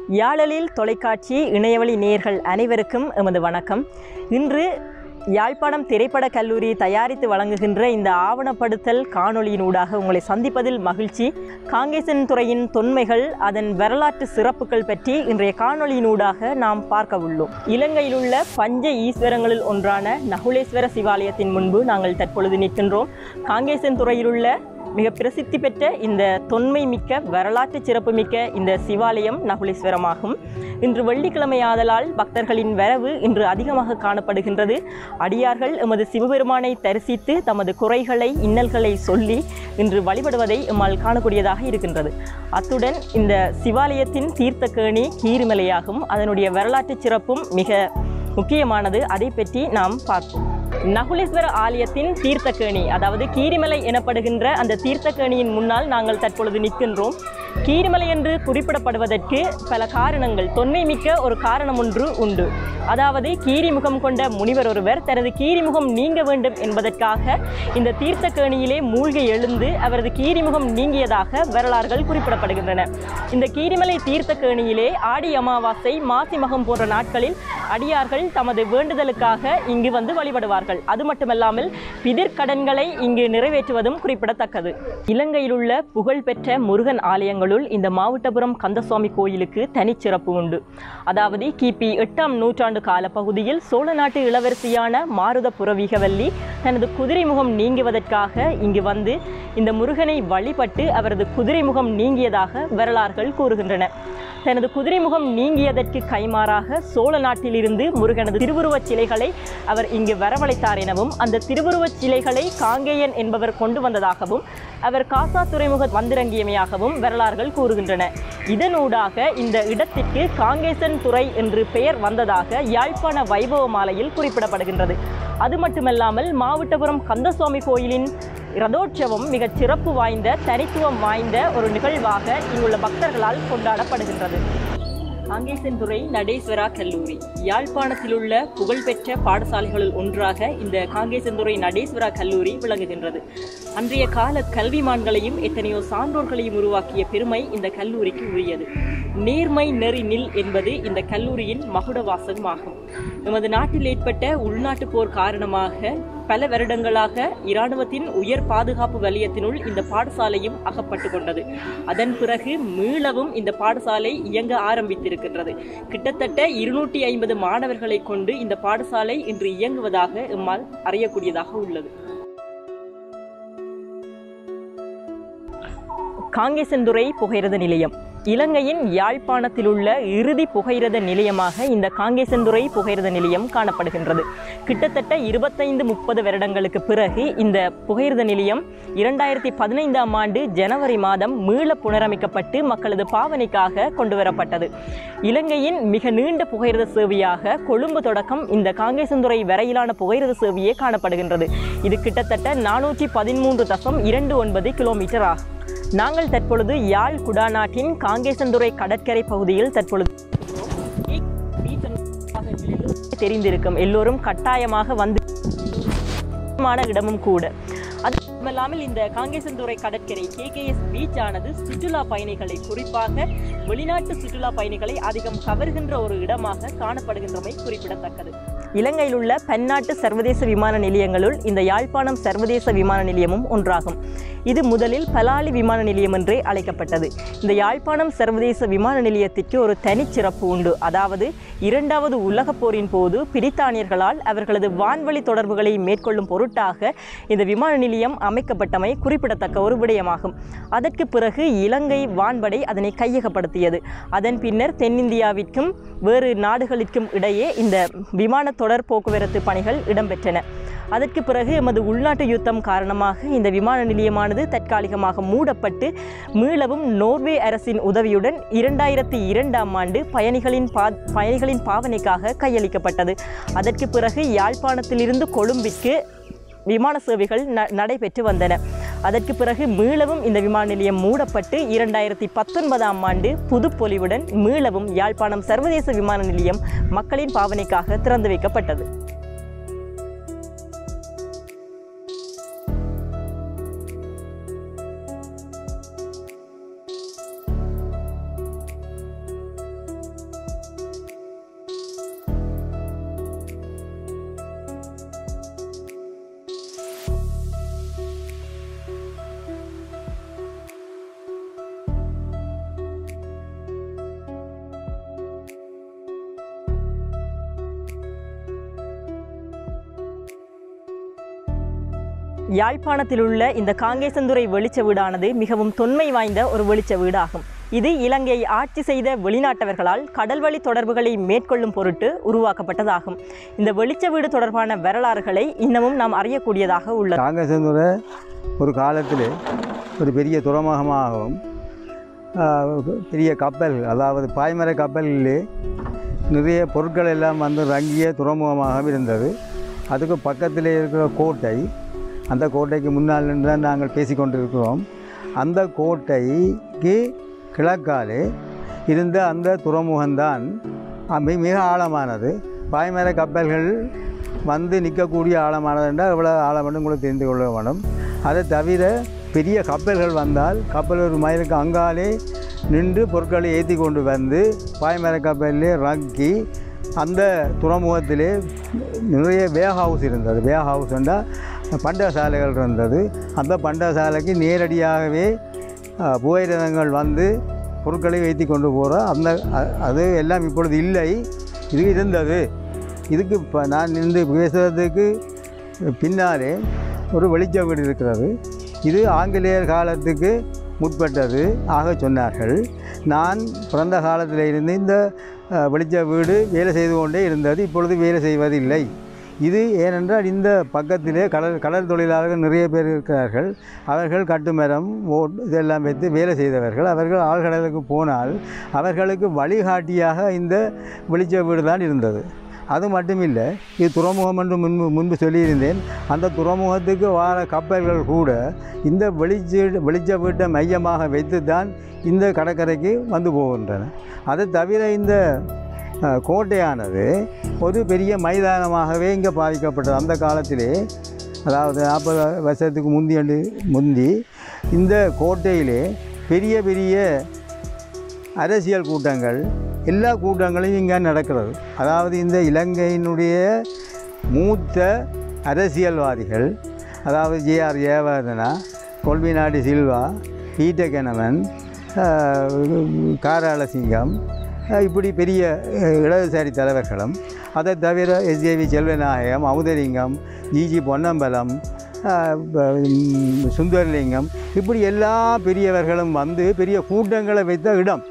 யாழலில் தொலைக்காட்சி இணையவழி நேயர்கள் அனைவருக்கும் எமது வணக்கம் இன்று யாழ்ப்பாணம் திரைப்பட கல்லூரி தயாரித்து வழங்குகின்ற இந்த ஆவணப்படுத்தல் காணொளியினூடாக உங்களை சந்திப்பதில் மகிழ்ச்சி காங்கேசன் துறையின் தொன்மைகள் அதன் வரலாற்று சிறப்புகள் பற்றி இன்றைய காணொளியினூடாக நாம் பார்க்க உள்ளோம் இலங்கையில் உள்ள பஞ்ச ஈஸ்வரங்களில் ஒன்றான நகுலேஸ்வர சிவாலயத்தின் முன்பு நாங்கள் தற்பொழுது நிற்கின்றோம் காங்கேசன் துறையில் உள்ள மிக பிரசித்தி பெற்ற இந்த தொன்மை மிக்க வரலாற்று சிறப்புமிக்க இந்த சிவாலயம் நகுலேஸ்வரமாகும் இன்று வெள்ளிக்கிழமை ஆதலால் பக்தர்களின் வரவு இன்று அதிகமாக காணப்படுகின்றது அடியார்கள் எமது சிவபெருமானை தரிசித்து தமது குறைகளை இன்னல்களை சொல்லி இன்று வழிபடுவதை எம்மால் காணக்கூடியதாக இருக்கின்றது அத்துடன் இந்த சிவாலயத்தின் தீர்த்தக்கேணி கீரிமலையாகும் அதனுடைய வரலாற்று சிறப்பும் மிக முக்கியமானது அதை பற்றி நாம் பார்ப்போம் நகுலேஸ்வர ஆலயத்தின் தீர்த்தக்கேணி அதாவது கீரிமலை எனப்படுகின்ற அந்த தீர்த்தக்கேணியின் முன்னால் நாங்கள் தற்பொழுது நிற்கின்றோம் கீரிமலை என்று குறிப்பிடப்படுவதற்கு பல காரணங்கள் தொன்மை மிக்க ஒரு காரணம் ஒன்று உண்டு அதாவது கீரிமுகம் கொண்ட முனிவர் ஒருவர் தனது கீரிமுகம் நீங்க வேண்டும் என்பதற்காக இந்த தீர்த்தக்கேணியிலே மூழ்கி எழுந்து அவரது கீரிமுகம் நீங்கியதாக வரலாறுகள் குறிப்பிடப்படுகின்றன இந்த கீரிமலை தீர்த்தக்கேணியிலே ஆடி அமாவாசை மாசி மகம் போன்ற நாட்களில் அடியார்கள் தமது வேண்டுதலுக்காக இங்கு வந்து வழிபடுவார்கள் அது மட்டுமல்லாமல் பிதிர்க்கடன்களை இங்கு நிறைவேற்றுவதும் குறிப்பிடத்தக்கது இலங்கையில் உள்ள புகழ்பெற்ற முருகன் ஆலயங்களுள் இந்த மாவட்டபுரம் கந்தசுவாமி கோயிலுக்கு தனிச்சிறப்பு உண்டு அதாவது கிபி எட்டாம் நூற்றாண்டு கால பகுதியில் சோழ நாட்டு இளவரசியான மாருத புரவிகவல்லி தனது குதிரை முகம் நீங்குவதற்காக இங்கு வந்து இந்த முருகனை வழிபட்டு அவரது குதிரை முகம் நீங்கியதாக வரலாறுகள் கூறுகின்றன தனது குதிரை முகம் நீங்கியதற்கு கைமாறாக சோழ நாட்டிலிருந்து முருகனது திருவுருவச் சிலைகளை அவர் இங்கு வரவழைத்தார் எனவும் அந்த திருவுருவச் சிலைகளை காங்கேயன் என்பவர் கொண்டு வந்ததாகவும் அவர் காசா துறைமுக வந்திறங்கியமையாகவும் வரலாறுகள் கூறுகின்றன இதனூடாக இந்த இடத்திற்கு காங்கேசன் துறை என்று பெயர் வந்ததாக யாழ்ப்பாண வைபவ மாலையில் குறிப்பிடப்படுகின்றது அது மட்டுமல்லாமல் மாவட்டபுரம் கந்தசுவாமி கோயிலின் ரதோற்சவம் மிகச் சிறப்பு வாய்ந்த தனித்துவம் வாய்ந்த ஒரு நிகழ்வாக இங்குள்ள பக்தர்களால் கொண்டாடப்படுகின்றது காங்கேசன்துறை நடேஸ்வரா கல்லூரி யாழ்ப்பாணத்தில் உள்ள புகழ்பெற்ற பாடசாலைகளில் ஒன்றாக இந்த காங்கேசன்துறை நடேஸ்வரா கல்லூரி விளங்குகின்றது அன்றைய கால கல்விமான்களையும் எத்தனையோ சான்றோர்களையும் உருவாக்கிய பெருமை இந்த கல்லூரிக்கு உரியது நேர்மை நெறி நில் என்பது இந்த கல்லூரியின் மகுட வாசகமாகும் எமது நாட்டில் ஏற்பட்ட உள்நாட்டு போர் காரணமாக பல வருடங்களாக இராணுவத்தின் உயர் பாதுகாப்பு வலயத்தினுள் இந்த பாடசாலையும் அகப்பட்டு கொண்டது அதன் பிறகு மீளவும் இந்த பாடசாலை இயங்க ஆரம்பித்திருக்கின்றது கிட்டத்தட்ட இருநூற்றி ஐம்பது மாணவர்களை கொண்டு இந்த பாடசாலை இன்று இயங்குவதாக எம்மால் அறியக்கூடியதாக உள்ளது காங்கேசன்துறை புகையிரத நிலையம் இலங்கையின் யாழ்ப்பாணத்தில் உள்ள இறுதி புகையிரத நிலையமாக இந்த காங்கேசன்துறை புகையிரத நிலையம் காணப்படுகின்றது கிட்டத்தட்ட இருபத்தைந்து முப்பது வருடங்களுக்கு பிறகு இந்த புகையிரத நிலையம் இரண்டாயிரத்தி பதினைந்தாம் ஆண்டு ஜனவரி மாதம் மீள புனரமைக்கப்பட்டு மக்களது பாவனைக்காக கொண்டு வரப்பட்டது இலங்கையின் மிக நீண்ட புகையிரத சேவையாக கொழும்பு தொடக்கம் இந்த காங்கேசன்துறை வரையிலான புகையிரத சேவையே காணப்படுகின்றது இது கிட்டத்தட்ட நானூற்றி பதிமூன்று தசம் இரண்டு ஒன்பது கிலோமீட்டர் ஆகும் நாங்கள் தற்பொழுது யாழ் குடாநாட்டின் காங்கேசன்துறை கடற்கரை பகுதியில் தற்பொழுது தெரிந்திருக்கும் எல்லோரும் கட்டாயமாக வந்து இடமும் கூட அது மட்டுமல்லாமல் இந்த காங்கேசன்துறை கடற்கரை கேகேஎஸ் பீச் ஆனது சுற்றுலா பயணிகளை குறிப்பாக வெளிநாட்டு சுற்றுலா பயணிகளை அதிகம் கவர்கின்ற ஒரு இடமாக காணப்படுகின்றமை குறிப்பிடத்தக்கது இலங்கையில் உள்ள பன்னாட்டு சர்வதேச விமான நிலையங்களுள் இந்த யாழ்ப்பாணம் சர்வதேச விமான நிலையமும் ஒன்றாகும் இது முதலில் பலாலி விமான நிலையம் என்றே அழைக்கப்பட்டது இந்த யாழ்ப்பாணம் சர்வதேச விமான நிலையத்திற்கு ஒரு தனிச்சிறப்பு உண்டு அதாவது இரண்டாவது உலகப் போரின் போது பிரித்தானியர்களால் அவர்களது வான்வழி தொடர்புகளை மேற்கொள்ளும் பொருட்டாக இந்த விமான நிலையம் அமைக்கப்பட்டமை குறிப்பிடத்தக்க ஒரு விடயமாகும் அதற்கு பிறகு இலங்கை வான்படை அதனை கையகப்படுத்தியது அதன் பின்னர் தென்னிந்தியாவிற்கும் வேறு நாடுகளுக்கும் இடையே இந்த விமான தொடர் போக்குவரத்து பணிகள் இடம்பெற்றன அதற்கு பிறகு எமது உள்நாட்டு யுத்தம் காரணமாக இந்த விமான நிலையமானது தற்காலிகமாக மூடப்பட்டு மீளவும் நோர்வே அரசின் உதவியுடன் இரண்டாயிரத்தி இரண்டாம் ஆண்டு பயணிகளின் பா பயணிகளின் பாவனைக்காக கையளிக்கப்பட்டது அதற்கு பிறகு யாழ்ப்பாணத்திலிருந்து கொழும்பிற்கு விமான சேவைகள் ந நடைபெற்று வந்தன அதற்கு பிறகு மீளவும் இந்த விமான நிலையம் மூடப்பட்டு இரண்டாயிரத்தி பத்தொன்பதாம் ஆண்டு புதுப்பொலிவுடன் மீளவும் யாழ்ப்பாணம் சர்வதேச விமான நிலையம் மக்களின் பாவனைக்காக திறந்து வைக்கப்பட்டது யாழ்ப்பாணத்தில் உள்ள இந்த காங்கேசந்துறை வெளிச்ச வீடானது மிகவும் தொன்மை வாய்ந்த ஒரு வெளிச்ச வீடாகும் இது இலங்கையை ஆட்சி செய்த வெளிநாட்டவர்களால் கடல்வழி தொடர்புகளை மேற்கொள்ளும் பொருட்டு உருவாக்கப்பட்டதாகும் இந்த வெளிச்ச வீடு தொடர்பான வரலாறுகளை இன்னமும் நாம் அறியக்கூடியதாக உள்ளது காங்கேசந்துறை ஒரு காலத்தில் ஒரு பெரிய துறைமுகமாகவும் ஆஹ், பெரிய கப்பல் அதாவது பாய்மர கப்பலிலே நிறைய பொருட்கள் எல்லாம் வந்து ரங்கிய துறைமுகமாக இருந்தது அதுக்கு பக்கத்தில் இருக்கிற கோட்டை அந்த கோட்டைக்கு முன்னால் நின்று தான் நாங்கள் பேசிக்கொண்டிருக்கிறோம் அந்த கோட்டைக்கு கிழக்காலே இருந்த அந்த துறைமுகம்தான் அஹ், மி- மிக ஆழமானது பாய்மர கப்பல்கள் வந்து நிற்கக்கூடிய ஆழமானது என்றால் எவ்வளோ ஆழம்னு உங்களுக்கு தெரிந்து கொள்ள வேணும் அதை தவிர பெரிய கப்பல்கள் வந்தால் கப்பல் ஒரு மைலுக்கு அங்காலே நின்று பொருட்களை ஏற்றி கொண்டு வந்து பாய்மர கப்பலிலே ரக்கி அந்த துறைமுகத்திலே நிறைய வே ஹவுஸ் இருந்தது வே ஹவுஸ் என்றால் பண்டசாலைகள் இருந்தது அந்த பண்டசாலைக்கு நேரடியாகவே அஹ், புகையிரதங்கள் வந்து பொருட்களை வைத்து கொண்டு போகிற அந்த அ- அது எல்லாம் இப்பொழுது இல்லை இது இருந்தது இதுக்கு இப்போ நான் நின்று பேசுகிறதுக்கு பின்னாலே ஒரு வெளிச்ச வீடு இருக்கிறது இது ஆங்கிலேயர் காலத்துக்கு முற்பட்டது ஆக சொன்னார்கள் நான் பிறந்த காலத்தில் இருந்து இந்த அஹ், வெளிச்ச வீடு வேலை செய்து கொண்டே இருந்தது இப்பொழுது வேலை செய்வதில்லை இது ஏனென்றால் இந்த பக்கத்திலே கடல் கடல் தொழிலாளர்கள் நிறைய பேர் இருக்கிறார்கள் அவர்கள் கட்டுமரம் ஓட் இதெல்லாம் வைத்து வேலை செய்தவர்கள் அவர்கள் ஆழ்கடலுக்கு போனால் அவர்களுக்கு வழிகாட்டியாக இந்த வெளிச்ச வீடு தான் இருந்தது அது மட்டுமில்லை இது துறைமுகம் என்று முன்பு முன்பு சொல்லியிருந்தேன் அந்த துறைமுகத்துக்கு வார கப்பல்கள் கூட இந்த வெளிச்ச வெளிச்ச வீட்டை மையமாக வைத்து தான் இந்த கடற்கரைக்கு வந்து போகின்றன அதை தவிர இந்த அஹ், கோட்டையானது ஒரு பெரிய மைதானமாகவே இங்கே பாதிக்கப்பட்டது அந்த காலத்திலே அதாவது நாற்பது வருஷத்துக்கு முந்தியண்டு முந்தி இந்த கோட்டையிலே பெரிய பெரிய அரசியல் கூட்டங்கள் எல்லா கூட்டங்களையும் இங்கே நடக்கிறது அதாவது இந்த இலங்கையினுடைய மூத்த அரசியல்வாதிகள் அதாவது ஜேஆர் ஜெயவர்தனா கொல்விநாடி சில்வா பீட்ட கெனவன் காராளசிங்கம் அஹ், இப்படி பெரிய அஹ், இடதுசாரி தலைவர்களும் அதை தவிர எஸ்ஜேவி செல்வநாயகம் அமுதலிங்கம் ஜிஜி பொன்னம்பலம் அஹ், ப- ம், சுந்தரலிங்கம் இப்படி எல்லா பெரியவர்களும் வந்து பெரிய கூட்டங்களை வைத்த இடம்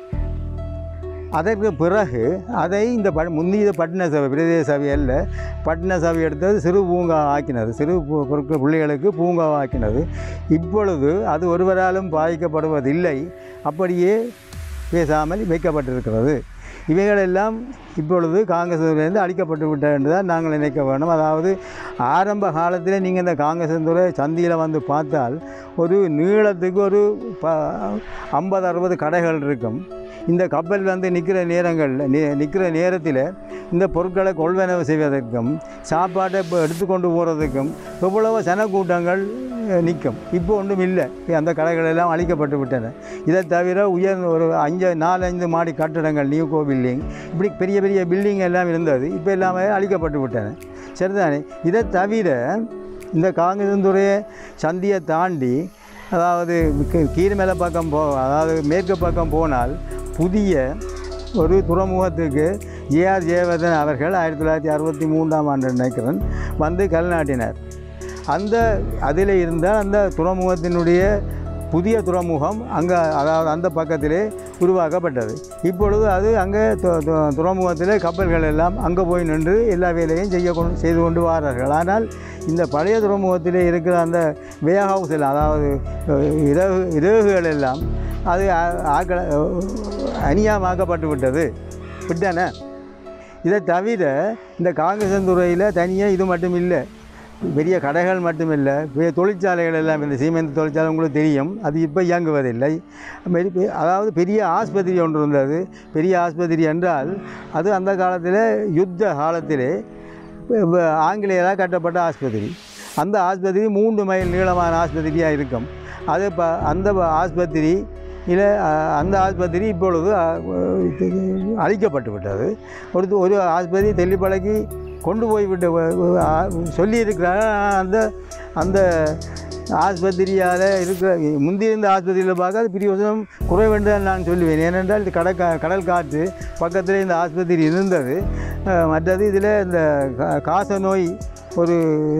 அதற்கு பிறகு அதை இந்த ப முந்தைய பட்டின சபை பிரதேச சபை அல்ல பட்டின சபை எடுத்தது சிறு பூங்கா ஆக்கினது சிறு பு- பொருட்கள் பிள்ளைகளுக்கு பூங்கா ஆக்கினது இப்பொழுது அது ஒருவராலும் பாதிக்கப்படுவதில்லை அப்படியே பேசாமல் வைக்கப்பட்டிருக்கிறது இவைகளெல்லாம் இப்பொழுது காங்கிரஸிலிருந்து அழிக்கப்பட்டு விட்டது என்று தான் நாங்கள் நினைக்க வேண்டும் அதாவது ஆரம்ப காலத்தில் நீங்கள் இந்த காங்கிரஸ் துறை சந்தியில் வந்து பார்த்தால் ஒரு நீளத்துக்கு ஒரு ப ஐம்பது அறுபது கடைகள் இருக்கும் இந்த கப்பல் வந்து நிற்கிற நேரங்களில் நி நிற்கிற நேரத்தில் இந்த பொருட்களை கொள்வனவு செய்வதற்கும் சாப்பாட்டை இப்போ எடுத்துக்கொண்டு போகிறதுக்கும் எவ்வளவோ சனக்கூட்டங்கள் நிற்கும் இப்போ ஒன்றும் இல்லை அந்த கடைகள் எல்லாம் அழிக்கப்பட்டு விட்டன இதை தவிர உயர் ஒரு அஞ்சு நாலஞ்சு மாடி கட்டடங்கள் நியூகோ பில்டிங் இப்படி பெரிய பெரிய பில்டிங் எல்லாம் இருந்தது இப்போ எல்லாமே அழிக்கப்பட்டு விட்டன சரிதானே இதை தவிர இந்த காங்கிரந்துறைய சந்தியை தாண்டி அதாவது கீ- கீழ்மேல பக்கம் போ அதாவது மேற்கு பக்கம் போனால் புதிய ஒரு துறைமுகத்துக்கு ஜேஆர் ஜெயவர்தன் அவர்கள் ஆயிரத்தி தொள்ளாயிரத்தி அறுபத்தி மூன்றாம் ஆண்டு நினைக்கிறேன் வந்து கல் நாட்டினார் அந்த அதில் இருந்த அந்த துறைமுகத்தினுடைய புதிய துறைமுகம் அங்கே அதாவது அந்த பக்கத்திலே உருவாக்கப்பட்டது இப்பொழுது அது அங்கே து- து- துறைமுகத்திலே கப்பல்கள் எல்லாம் அங்கே போய் நின்று எல்லா வேலையும் செய்ய கொண்டு செய்து கொண்டு வாரார்கள் ஆனால் இந்த பழைய துறைமுகத்திலே இருக்கிற அந்த வே ஹவுஸ் எல்லாம் அதாவது அஹ், இரவு இரவுகள் எல்லாம் அது ஆ- ஆக்கள அநியாயமாக்கப்பட்டு விட்டது விட்டன இதை தவிர இந்த காங்கிரசந்துறையில் தனியாக இது மட்டும் இல்லை பெரிய கடைகள் மட்டும் இல்லை பெரிய தொழிற்சாலைகள் எல்லாம் இந்த சீமெந்து தொழிற்சாலை உங்களுக்கு தெரியும் அது இப்போ இயங்குவதில்லை மாரி பெ- அதாவது பெரிய ஆஸ்பத்திரி ஒன்று இருந்தது பெரிய ஆஸ்பத்திரி என்றால் அது அந்த காலத்தில் யுத்த காலத்திலே ப- ப- ஆங்கிலேயரால் கட்டப்பட்ட ஆஸ்பத்திரி அந்த ஆஸ்பத்திரி மூன்று மைல் நீளமான ஆஸ்பத்திரியாக இருக்கும் அது இப்போ அந்த ப- ஆஸ்பத்திரி இல்லை அந்த ஆஸ்பத்திரி இப்பொழுது அ, இது அழிக்கப்பட்டு விட்டது ஒரு ஒரு ஆஸ்பத்திரி தெல்லிப்பளைக்கு கொண்டு போய் விட்டு சொல்லியிருக்கிறாங்க அந்த அந்த ஆஸ்பத்திரியால் இருக்கிற முந்தி இருந்த ஆஸ்பத்திரியில் பார்க்க அது பிரியோசனம் குறைவென்று தான் நான் சொல்லுவேன் ஏனென்றால் இது கடல் கா கடல் காற்று பக்கத்தில் இந்த ஆஸ்பத்திரி இருந்தது அஹ், மற்றது இதில் இந்த கா- காச நோய் ஒரு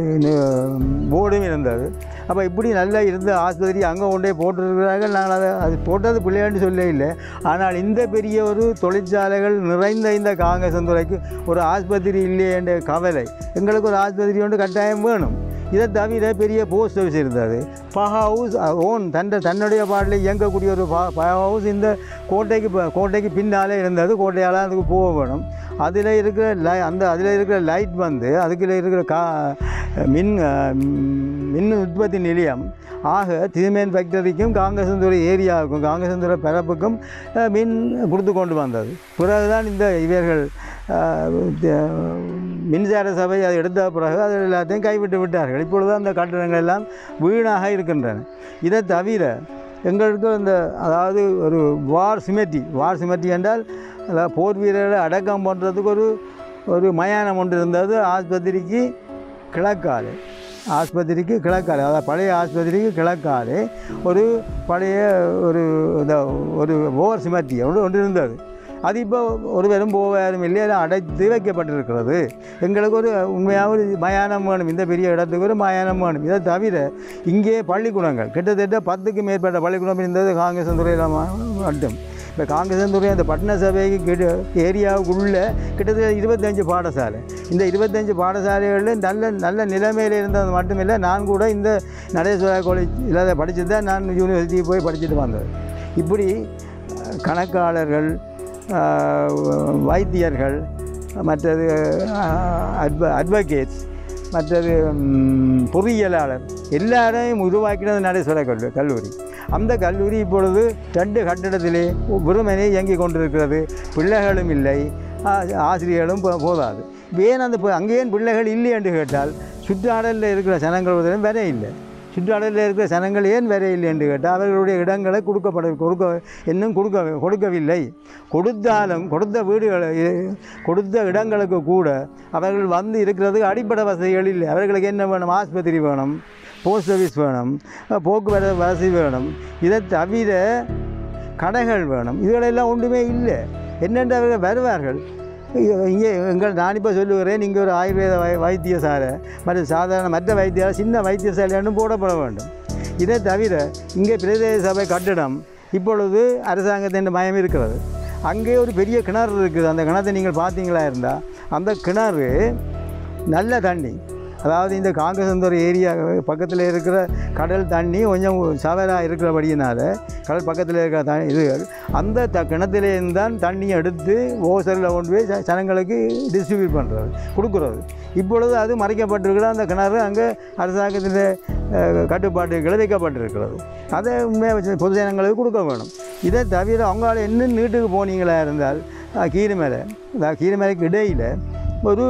போர்டும் இருந்தது அப்போ இப்படி நல்லா இருந்த ஆஸ்பத்திரி அங்கே கொண்டே போட்டிருக்கிறார்கள் நாங்கள் அதை அது போட்டது பிள்ளையாண்டு சொல்ல இல்லை ஆனால் இந்த பெரிய ஒரு தொழிற்சாலைகள் நிறைந்த இந்த காங்கேசந்துறைக்கு ஒரு ஆஸ்பத்திரி இல்லையே என்ற கவலை எங்களுக்கு ஒரு ஆஸ்பத்திரி ஒன்று கட்டாயம் வேணும் இதை தவிர பெரிய போஸ்ட் ஆஃபீஸ் இருந்தது பஹ ஹவுஸ் ஓன் தன்னை தன்னுடைய பாட்டில் இயங்கக்கூடிய ஒரு பா பஹ ஹவுஸ் இந்த கோட்டைக்கு ப- கோட்டைக்கு பின்னாலே இருந்தது கோட்டையால் அதுக்கு போக வேணும் அதில் இருக்கிற லை அந்த அதில் இருக்கிற லைட் வந்து அதுக்குள்ள இருக்கிற கா மின் அஹ், மின் உற்பத்தி நிலையம் ஆக திருமேன் ஃபேக்டரிக்கும் காங்கசந்துறை ஏரியாவுக்கும் காங்கசந்துறை பரப்புக்கும் அஹ், மின் கொடுத்து கொண்டு வந்தது பிறகுதான் இந்த இவர்கள் அஹ், த- மின்சார சபை அதை எடுத்த பிறகு அது எல்லாத்தையும் கைவிட்டு விட்டார்கள் இப்பொழுது அந்த கட்டடங்கள் எல்லாம் வீணாக இருக்கின்றன இதை தவிர எங்களுக்கு இந்த அதாவது ஒரு வார் சிமெட்ரி வார் சிமெட்ரி என்றால் அதாவது போர் வீரர்களை அடக்கம் பண்ணுறதுக்கு ஒரு ஒரு மயானம் ஒன்று இருந்தது ஆஸ்பத்திரிக்கு கிழக்காலே ஆஸ்பத்திரிக்கு கிழக்காலே அதாவது பழைய ஆஸ்பத்திரிக்கு கிழக்காலே ஒரு பழைய ஒரு இந்த ஒரு ஓவர் சிமெட்ரி ஒன்று ஒன்று இருந்தது அது இப்போ ஒருவரும் போவாரும் இல்லை அது அடைத்து வைக்கப்பட்டிருக்கிறது எங்களுக்கு ஒரு உண்மையாக ஒரு மயானம் வேணும் இந்த பெரிய இடத்துக்கு ஒரு மயானம் வேணும் இதை தவிர இங்கே பள்ளிக்கூடங்கள் கிட்டத்தட்ட பத்துக்கு மேற்பட்ட பள்ளிக்கூடம் இருந்தது காங்கிரஸ் துறையில் மட்டும் இப்போ காங்கிரஸ் துறை அந்த பட்டண சபைக்கு கிட்ட ஏரியாவுக்குள்ளே கிட்டத்தட்ட இருபத்தஞ்சு பாடசாலை இந்த இருபத்தஞ்சு பாடசாலைகளில் நல்ல நல்ல நிலைமையில் இருந்தது மட்டுமில்லை நான் கூட இந்த நடேஸ்வரா காலேஜில் அதை படித்து தான் நான் யூனிவர்சிட்டிக்கு போய் படிச்சுட்டு வந்தது இப்படி அஹ், கணக்காளர்கள் அஹ், வைத்தியர்கள் மற்றது அட்வ அட்வொகேட்ஸ் மற்றது ம், பொறியியலாளர் எல்லாரையும் உருவாக்கினது நடேஸ்வர கல்லூரி கல்லூரி அந்த கல்லூரி இப்பொழுது ரெண்டு கட்டிடத்திலே வெறுமனே இயங்கி கொண்டிருக்கிறது பிள்ளைகளும் இல்லை ஆ- ஆசிரியர்களும் போ- போதாது ஏன் அந்த ப- அங்கே ஏன் பிள்ளைகள் இல்லை என்று கேட்டால் சுற்றாடலில் இருக்கிற ஜனங்கள் உதவி வர இல்லை சுற்றாடலில் இருக்கிற ஜனங்கள் ஏன் வர இல்லை என்று கேட்டால் அவர்களுடைய இடங்களை கொடுக்கப்பட கொடுக்க இன்னும் கொடுக்க கொடுக்கவில்லை கொடுத்தாலும் கொடுத்த வீடுகளை கொடுத்த இடங்களுக்கு கூட அவர்கள் வந்து இருக்கிறதுக்கு அடிப்படை வசதிகள் இல்லை அவர்களுக்கு என்ன வேணும் ஆஸ்பத்திரி வேணும் போஸ்ட் ஆஃபீஸ் வேணும் போக்குவரத்து வசதி வேணும் இதை தவிர கடைகள் வேணும் இதுகளெல்லாம் ஒன்றுமே இல்லை என்னென்று அவர்கள் வருவார்கள் இங்கே எங்கள் நான் இப்போ சொல்லுகிறேன் இங்கே ஒரு ஆயுர்வேத வை வைத்தியசாலை மற்றும் சாதாரண மற்ற வைத்தியசாலை சின்ன வைத்தியசாலைன்னு போடப்பட வேண்டும் இதை தவிர இங்கே பிரதேச சபை கட்டிடம் இப்பொழுது அரசாங்கத்தின் மயம் இருக்கிறது அங்கே ஒரு பெரிய கிணறு இருக்குது அந்த கிணத்தை நீங்கள் பார்த்தீங்களா இருந்தால் அந்த கிணறு நல்ல தண்ணி அதாவது இந்த காங்கசந்தூர் ஏரியா பக்கத்தில் இருக்கிற கடல் தண்ணி கொஞ்சம் சவராக இருக்கிறபடியினால கடல் பக்கத்தில் இருக்கிற த இதுகள் அந்த த கிணத்துலேருந்து தான் தண்ணியை எடுத்து ஓசரில் கொண்டு போய் ஜ- ஜனங்களுக்கு டிஸ்ட்ரிபியூட் பண்ணுறது கொடுக்குறது இப்பொழுது அது மறைக்கப்பட்டிருக்கிற அந்த கிணறு அங்கே அரசாங்கத்தின் அஹ், கட்டுப்பாட்டுகளை வைக்கப்பட்டிருக்கிறது அதை உண்மையாக பொது ஜனங்களுக்கு கொடுக்க வேணும் இதை தவிர அவங்களால என்ன நீட்டுக்கு போனீங்களா இருந்தால் அஹ், கீரிமலை அதாவது கீரிமலைக்கு இடையில் ஒரு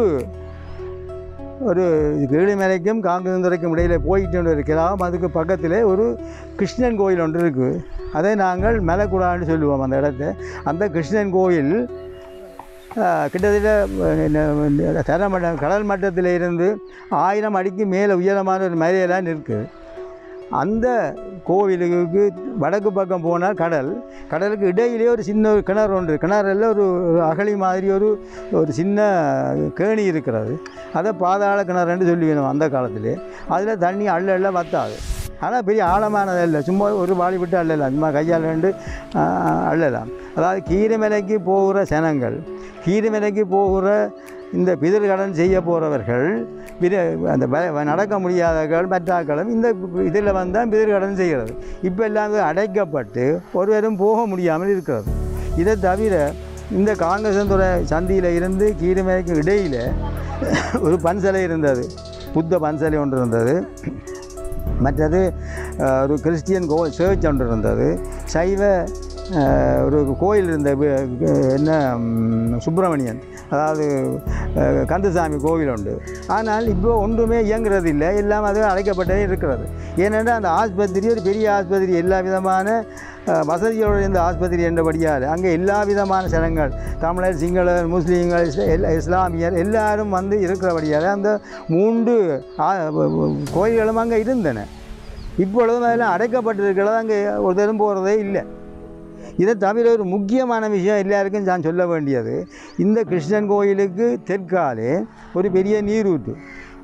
ஒரு கீழிமலைக்கும் காங்கேந்துறைக்கும் இடையில் போயிட்டு இருக்கிறோம் அதுக்கு பக்கத்தில் ஒரு கிருஷ்ணன் கோயில் ஒன்று இருக்குது அதை நாங்கள் மலைக்குடான்னு சொல்லுவோம் அந்த இடத்த அந்த கிருஷ்ணன் கோயில் ஆஹ், கிட்டத்தட்ட அஹ், என்ன, தரமட்ட கடல் மட்டத்தில் இருந்து ஆயிரம் அடிக்கு மேலே உயரமான ஒரு மலையெல்லாம் இருக்குது அந்த கோவிலுக்கு வடக்கு பக்கம் போனால் கடல் கடலுக்கு இடையிலே ஒரு சின்ன ஒரு கிணறு ஒன்று கிணறுல ஒரு ஒரு அகழி மாதிரி ஒரு ஒரு சின்ன கேணி இருக்கிறது அதை பாதாள கிணறுன்னு சொல்லுவேணும் அந்த காலத்திலே அதில் தண்ணி அள்ள அள்ள வத்தாது ஆனால் பெரிய ஆழமானது இல்லை சும்மா ஒரு வாளி விட்டு அள்ளலாம் சும்மா கையால் ரெண்டு அள்ளலாம் அதாவது கீரைமலைக்கு போகிற சனங்கள் கீரைமலைக்கு போகிற இந்த பிதிர்கடன் செய்ய போகிறவர்கள் பித அந்த ப- நடக்க முடியாதவர்கள் மற்றாக்களும் இந்த இதில் வந்தால் பிதிர்கடன் செய்கிறது இப்போ எல்லாம் அது அடைக்கப்பட்டு ஒருவரும் போக முடியாமல் இருக்கிறது இதை தவிர இந்த காங்கசந்துறை சந்தியில் இருந்து கீரிமலைக்கு இடையில் ஒரு பன்சலை இருந்தது புத்த பன்சலை ஒன்று இருந்தது மற்றது அஹ், ஒரு கிறிஸ்டியன் கோ சர்ச் ஒன்று இருந்தது சைவ அஹ், ஒரு கோயில் இருந்த வி- என்ன ம், சுப்பிரமணியன் அதாவது அஹ், கந்தசாமி கோவில் உண்டு ஆனால் இப்போ ஒன்றுமே இயங்குறது இல்லை எல்லாம் அது அடைக்கப்பட்டே இருக்கிறது ஏனென்றால் அந்த ஆஸ்பத்திரி ஒரு பெரிய ஆஸ்பத்திரி எல்லா விதமான அஹ், வசதியோடு இருந்த ஆஸ்பத்திரி என்றபடியால் அங்கே எல்லா விதமான ஜனங்கள் தமிழர் சிங்களர் முஸ்லீம்கள் இஸ்ல- எல்லா இஸ்லாமியர் எல்லாரும் வந்து இருக்கிறபடியால் அந்த மூன்று ஆ- கோயில்களும் அங்கே இருந்தன இப்பொழுதும் அதெல்லாம் அடைக்கப்பட்டிருக்கிறது அங்கே ஒருத்தரும் போகிறதே இல்லை இதை தவிர ஒரு முக்கியமான விஷயம் எல்லாருக்கும் நான் சொல்ல வேண்டியது இந்த கிருஷ்ணன் கோயிலுக்கு தெற்காலே ஒரு பெரிய நீரூற்று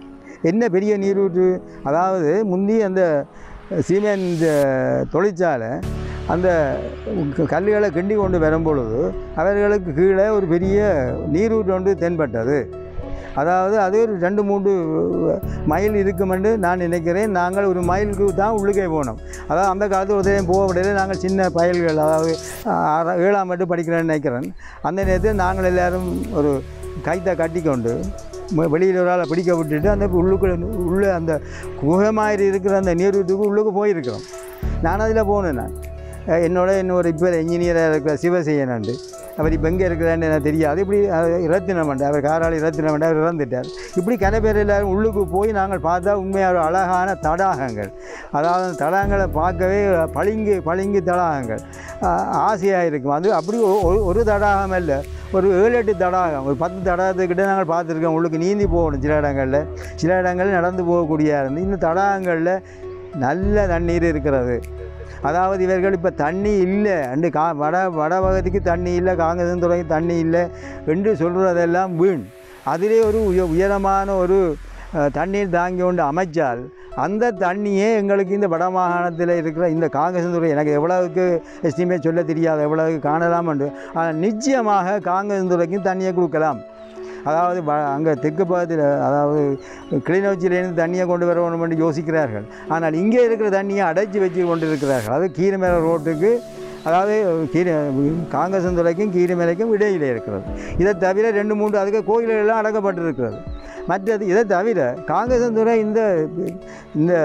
என்ன பெரிய நீரூற்று அதாவது முந்தி அந்த சிமெண்ட் தொழிற்சாலை அந்த க- கல்லுகளை கிண்டி கொண்டு வரும்பொழுது அவர்களுக்கு கீழே ஒரு பெரிய நீரூற்று ஒன்று தென்பட்டது அதாவது அது ஒரு ரெண்டு மூன்று மைல் இருக்குமென்று நான் நினைக்கிறேன் நாங்கள் ஒரு மைலுக்கு தான் உள்ளுக்கே போனோம் அதாவது அந்த காலத்தில் உதயம் போக முடியல நாங்கள் சின்ன பயல்கள் அதாவது ஆறா- ஏழாம் மட்டும் படிக்கிறேன்னு நினைக்கிறேன் அந்த நேரத்தில் நாங்கள் எல்லாரும் ஒரு கைத்தை கட்டிக்கொண்டு ம- வெளியில் ஒரு ஆளை பிடிக்க விட்டுட்டு அந்த உள்ளுக்குள்ள உள்ள அந்த குகை மாதிரி இருக்கிற அந்த நீரூற்றுக்கு உள்ளுக்கு போயிருக்கிறோம் நான் அதில் போனேன் நான் அஹ் என்னோட இன்னொரு இப்போ இன்ஜினியராக இருக்கிற சிவசேனண்டு அவர் இப்போ எங்கே இருக்கிறான்னு எனக்கு தெரியாது இப்படி ரத்தினமண்டு அவர் காராளி ரத்தினமண்டு அவர் இறந்துட்டார் இப்படி கன பேர் எல்லாரும் உள்ளுக்கு போய் நாங்கள் பார்த்தா உண்மையாக ஒரு அழகான தடாகங்கள் அதாவது அந்த தடாகங்களை பார்க்கவே பளிங்கு பளிங்கு தடாகங்கள் ஆஹ் ஆசையாக இருக்கும் அது அப்படி ஒ- ஒரு- ஒரு தடாகம் இல்லை ஒரு ஏழு எட்டு தடாகம் ஒரு பத்து தடாகத்துக்கிட்ட நாங்கள் பார்த்துருக்கோம் உள்ளுக்கு நீந்தி போகணும் சில இடங்களில் சில இடங்கள் நடந்து போகக்கூடிய இருந்து இந்த தடாகங்களில் நல்ல தண்ணீர் இருக்கிறது அதாவது இவர்கள் இப்போ தண்ணி இல்லை அண்டு கா வட வட பகுதிக்கு தண்ணி இல்லை காங்கிரஸ் துறைக்கு தண்ணி இல்லை என்று சொல்கிறதெல்லாம் வீண் அதிலே ஒரு உய உயரமான ஒரு அஹ், தண்ணீர் தாங்கி கொண்டு அமைச்சால் அந்த தண்ணியே எங்களுக்கு இந்த வட மாகாணத்தில் இருக்கிற இந்த காங்கிரஸ் துறை எனக்கு எவ்வளவுக்கு எஸ்டிமேட் சொல்ல தெரியாது எவ்வளவுக்கு காணலாம் என்று ஆனால் நிச்சயமாக காங்கிரஸ் துறைக்கும் தண்ணியை கொடுக்கலாம் அதாவது அங்கே தெற்கு பகுதியில் அதாவது கிளிநொச்சியிலேருந்து தண்ணியை கொண்டு வர வேணும் என்று யோசிக்கிறார்கள் ஆனால் இங்கே இருக்கிற தண்ணியை அடைச்சி வச்சு கொண்டு இருக்கிறார்கள் அது கீரமேல ரோட்டுக்கு அதாவது கீர காங்கிரஸ் துறைக்கும் கீரமேலைக்கும் இடையிலே இருக்கிறது இதை தவிர ரெண்டு மூன்று அதுக்கு கோயில்கள் எல்லாம் அடக்கப்பட்டிருக்கிறது மற்றது இதை தவிர காங்கிரஸ் துறை இந்த இந்த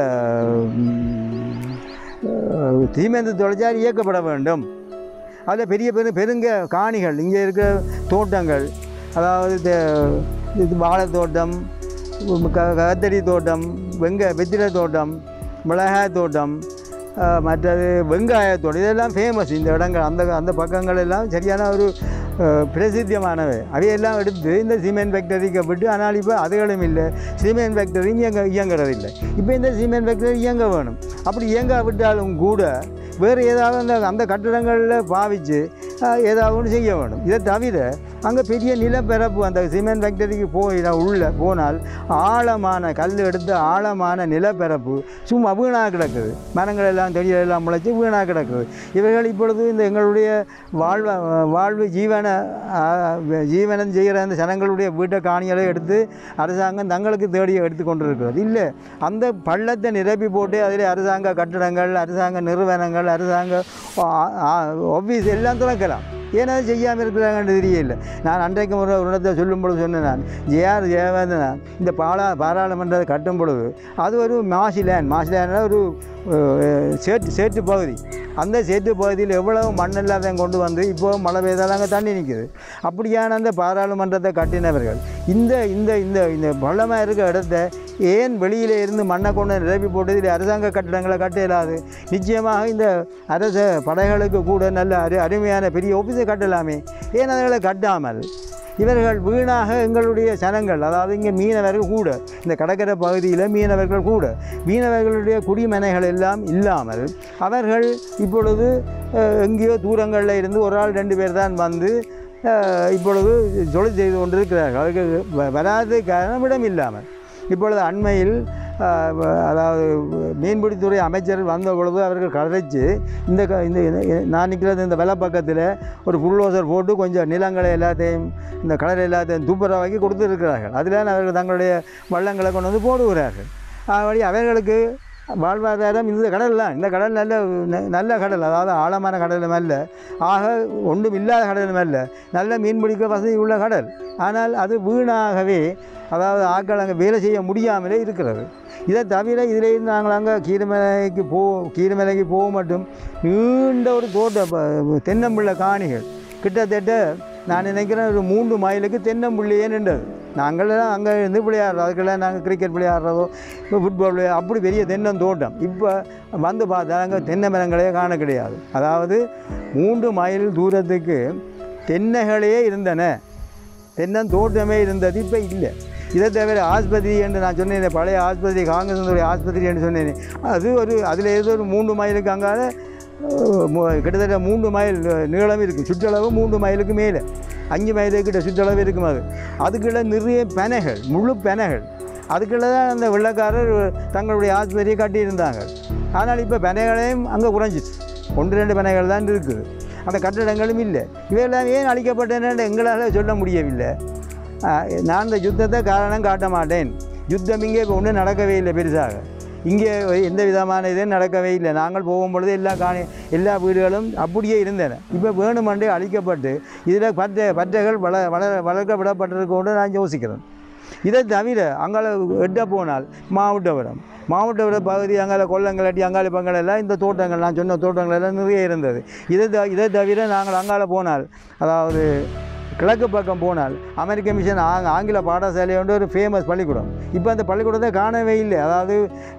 ம், தீமேந்து தொழிற்சாலை இயக்கப்பட வேண்டும் அதில் பெரிய பெரு பெருங்க காணிகள் இங்கே இருக்கிற தோட்டங்கள் அதாவது தே- இது வாழைத் தோட்டம் க கத்தரி தோட்டம் வெங்க வெத்திலை தோட்டம் மிளகாய் தோட்டம் அஹ், மற்றது வெங்காய தோட்டம் இதெல்லாம் ஃபேமஸ் இந்த இடங்கள் அந்த அந்த பக்கங்கள் எல்லாம் சரியான ஒரு அஹ், பிரசித்தியமானவை அவையெல்லாம் எடுத்து இந்த சிமெண்ட் ஃபேக்டரிக்கு விட்டு ஆனால் இப்போ அதுகளும் இல்லை சிமெண்ட் ஃபேக்டரியும் இயங்க இயங்குறதில்லை இப்போ இந்த சிமெண்ட் ஃபேக்டரி இயங்க வேணும் அப்படி இயங்க விட்டாலும் கூட வேறு ஏதாவது அந்த அந்த கட்டிடங்களில் பாவித்து அஹ், ஏதாவது ஒன்று செய்ய வேணும் இதை தவிர அங்கே பெரிய நிலப்பரப்பு அந்த சிமெண்ட் ஃபேக்டரிக்கு போய் நான் உள்ளே போனால் ஆழமான கல் எடுத்து ஆழமான நிலப்பரப்பு சும்மா வீணாக கிடக்குது மரங்கள் எல்லாம் செடிகள் எல்லாம் முளைச்சி வீணாக கிடக்குது இவர்கள் இப்பொழுது இந்த எங்களுடைய வாழ்வ வாழ்வு ஜீவன அஹ், ஜீவனம் செய்கிற அந்த ஜனங்களுடைய வீட்டை காணிகளை எடுத்து அரசாங்கம் தங்களுக்கு தேடி எடுத்து கொண்டிருக்கிறது இல்லை அந்த பள்ளத்தை நிரப்பி போட்டு அதில் அரசாங்க கட்டிடங்கள் அரசாங்க நிறுவனங்கள் அரசாங்க ஆஃபீஸ் எல்லாம் திறக்கலாம் ஏன்னா அது செய்யாமல் இருக்கிறாங்கன்னு தெரியல நான் அன்றைக்கு ஒரு ஒரு இடத்தை சொல்லும் பொழுது சொன்னேன் நான் ஜேஆர் ஜெயவேந்தன் இந்த பாலா பாராளுமன்றத்தை கட்டும் பொழுது அது ஒரு மாசி லேண்ட் மாசி லேண்ட்னா ஒரு அஹ், சேட்டு சேட்டு பகுதி அந்த சேட்டு பகுதியில் எவ்வளவு மண்ணெல்லாம் கொண்டு வந்து இப்போ மழை பெய்தாலும் அங்கே தண்ணி நிற்குது அப்படியான அந்த பாராளுமன்றத்தை கட்டினவர்கள் இந்த இந்த இந்த இந்த பள்ளமாக இருக்கிற இடத்த ஏன் வெளியில இருந்து மண்ணை கொண்டு நிரப்பி போட்டு இதில் அரசாங்க கட்டிடங்களை கட்ட இயலாது நிச்சயமாக இந்த அரச படைகளுக்கு கூட நல்ல அரு அருமையான பெரிய ஆஃபீஸை கட்டலாமே ஏன் அதுகளை கட்டாமல் இவர்கள் வீணாக எங்களுடைய சனங்கள் அதாவது இங்கே மீனவர்கள் கூட இந்த கடற்கரை பகுதியில் மீனவர்கள் கூட மீனவர்களுடைய குடிமனைகள் எல்லாம் இல்லாமல் அவர்கள் இப்பொழுது அஹ், எங்கேயோ தூரங்களில் இருந்து ஒரு ஆள் ரெண்டு பேர் தான் வந்து அஹ், இப்பொழுது தொழில் செய்து கொண்டிருக்கிறார்கள் அதுக்கு வ- வராத காரணம் இடம் இல்லாமல் இப்பொழுது அண்மையில் அஹ், வ- அதாவது மீன்பிடித்துறை அமைச்சர் வந்த பொழுது அவர்கள் கதைச்சு இந்த க- இந்த இந்த- நான் நிற்கிறது இந்த வலப்பக்கத்தில் ஒரு புல்டோசர் போட்டு கொஞ்சம் நிலங்களை எல்லாத்தையும் இந்த கடல் எல்லாத்தையும் துப்புரவாக்கி கொடுத்துருக்கிறார்கள் அதில் அவர்கள் தங்களுடைய வள்ளங்களை கொண்டு வந்து போடுகிறார்கள் ஆகவே அவர்களுக்கு வாழ்வாதாரம் இந்த கடல் தான் இந்த கடல் நல்ல ந- நல்ல கடல் அதாவது ஆழமான கடலும் அல்ல ஆக ஒன்றும் இல்லாத கடலும் அல்ல நல்ல மீன்பிடிக்க வசதி உள்ள கடல் ஆனால் அது வீணாகவே அதாவது ஆட்கள் அங்கே வேலை செய்ய முடியாமலே இருக்கிறது இதை தவிர இதிலேருந்து நாங்கள் அங்கே கீரமலைக்கு போ கீரமலைக்கு போக மட்டும் நீண்ட ஒரு தோட்டம் ப- தென்னம்பிள்ளை காணிகள் கிட்டத்தட்ட நான் நினைக்கிறேன் ஒரு மூன்று மைலுக்கு தென்னம்பிள்ளையே நின்றது நாங்கள்லாம் அங்கே இருந்து விளையாடுறோம் அதுக்கெல்லாம் நாங்கள் கிரிக்கெட் விளையாடுறதோ இப்போ ஃபுட்பால் விளையா அப்படி பெரிய தென்னந்தோட்டம் இப்போ வந்து பார்த்தா அங்கே தென்னை மரங்களே காண கிடையாது அதாவது மூன்று மைல் தூரத்துக்கு தென்னைகளே இருந்தன தென்னந்தோட்டமே இருந்தது இப்போ இல்லை இதை தவிர ஆஸ்பத்திரி என்று நான் சொன்னேன் பழைய ஆஸ்பத்திரி காங்கிரஸுடைய ஆஸ்பத்திரி என்று சொன்னேன் அது ஒரு அதில் ஏதோ ஒரு மூன்று மைலுக்கு அங்கால அஹ், மு- கிட்டத்தட்ட மூன்று மைல் நீளம் இருக்குது சுற்றளவு மூன்று மைலுக்கு மேலே அஞ்சு மைலுக்கு கிட்ட சுற்றளவு இருக்கும் அது அதுக்குள்ள நிறைய பெனைகள் முழு பெனைகள் அதுக்குள்ள தான் அந்த வெள்ளக்காரர் தங்களுடைய ஆஸ்பத்திரியை கட்டியிருந்தாங்க ஆனால் இப்போ பனைகளையும் அங்கே குறைஞ்சிச்சு ஒன்று ரெண்டு பனைகள் தான் இருக்குது அந்த கட்டிடங்களும் இல்லை இவையெல்லாம் ஏன் அழிக்கப்பட்டன எங்களால் சொல்ல முடியவில்லை ஆஹ் நான் இந்த யுத்தத்தை காரணம் காட்ட மாட்டேன் யுத்தம் இங்கே இப்போ ஒன்றும் நடக்கவே இல்லை பெருசாக இங்கே எந்த விதமான இதுவும் நடக்கவே இல்லை நாங்கள் போகும்பொழுது எல்லா காணி எல்லா வீடுகளும் அப்படியே இருந்தன இப்போ வேணுமென்றே அழிக்கப்பட்டு இதில் பற்ற பற்றைகள் வள வளர வளர்க்க விடப்பட்டிருக்கோன்னு நான் யோசிக்கிறேன் இதை தவிர அங்கால எட்ட போனால் மாவட்டபுரம் மாவட்டபுரம் பகுதி அங்கால கொல்லங்களட்டி அங்காளி பங்கள் எல்லாம் இந்த தோட்டங்கள் நான் சொன்ன தோட்டங்கள் எல்லாம் நிறைய இருந்தது இதை த- இதை தவிர நாங்கள் அங்கால போனால் அதாவது கிழக்கு பக்கம் போனால் அமெரிக்க மிஷன் ஆங் ஆங்கில பாடசாலை வந்து ஒரு ஃபேமஸ் பள்ளிக்கூடம் இப்போ அந்த பள்ளிக்கூடத்தை காணவே இல்லை அதாவது